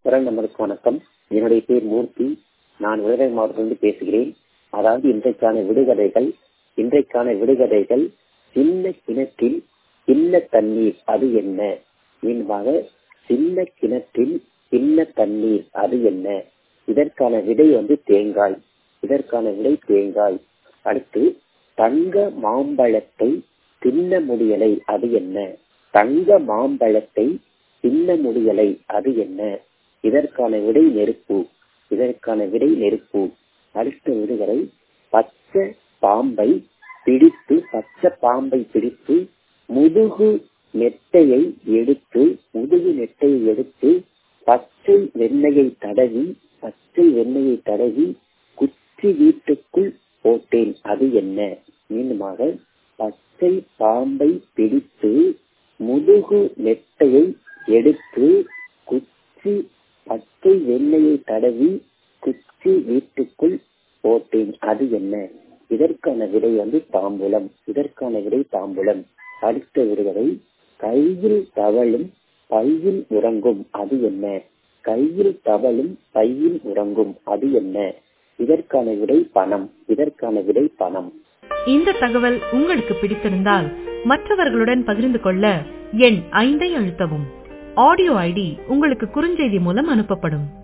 குரல் நம்பருக்கு வணக்கம் என்னுடைய பேர் மூர்த்தி நான் விருதுநகர் மாவட்டத்திலிருந்து பேசுகிறேன் அதாவது இன்றைக்கான விடுகதைகள் இன்றைக்கான விடுகதைகள் சின்ன கிணற்றில் சின்ன தண்ணீர் அது என்ன மீன்பாக சின்ன கிணற்றில் சின்ன தண்ணீர் அது என்ன இதற்கான விடை வந்து தேங்காய் இதற்கான விடை தேங்காய் அடுத்து தங்க மாம்பழத்தை தின்ன முடியலை அது என்ன தங்க மாம்பழத்தை தின்ன முடியலை அது என்ன இதற்கான விடை நெருப்பு இதற்கான விடை நெருப்பு அடுத்த விடுகதை பச்சை பாம்பை பிடித்து பச்சை பாம்பை பிடித்து முதுகு நெட்டையை எடுத்து முதுகு நெட்டையை எடுத்து பச்சை வெண்ணெயை தடவி பச்சை வெண்ணெயை தடவி குச்சி வீட்டுக்குள் போட்டேன் அது என்ன மீண்டுமாக பச்சை பாம்பை பிடித்து முதுகு நெட்டையை எடுத்து குச்சி பச்சை வெண்ணெயை தடவி குச்சி வீட்டுக்குள் போட்டேன் அது என்ன இதற்கான விடை வந்து தாம்பூலம் இதற்கான விடை தாம்பூலம் அடுத்த விடுகதை கையில் தவளும் பையில் உறங்கும் அது என்ன கையில் தவளும் பையில் உறங்கும் அது என்ன இதற்கான விடை பணம் இதற்கான விடை பணம் இந்த தகவல் உங்களுக்கு பிடித்திருந்தால் மற்றவர்களுடன் பகிர்ந்து கொள்ள எண் ஐந்தை அழுத்தவும் ஆடியோ ஐடி உங்களுக்கு குறுஞ்செய்தி மூலம் அனுப்பப்படும்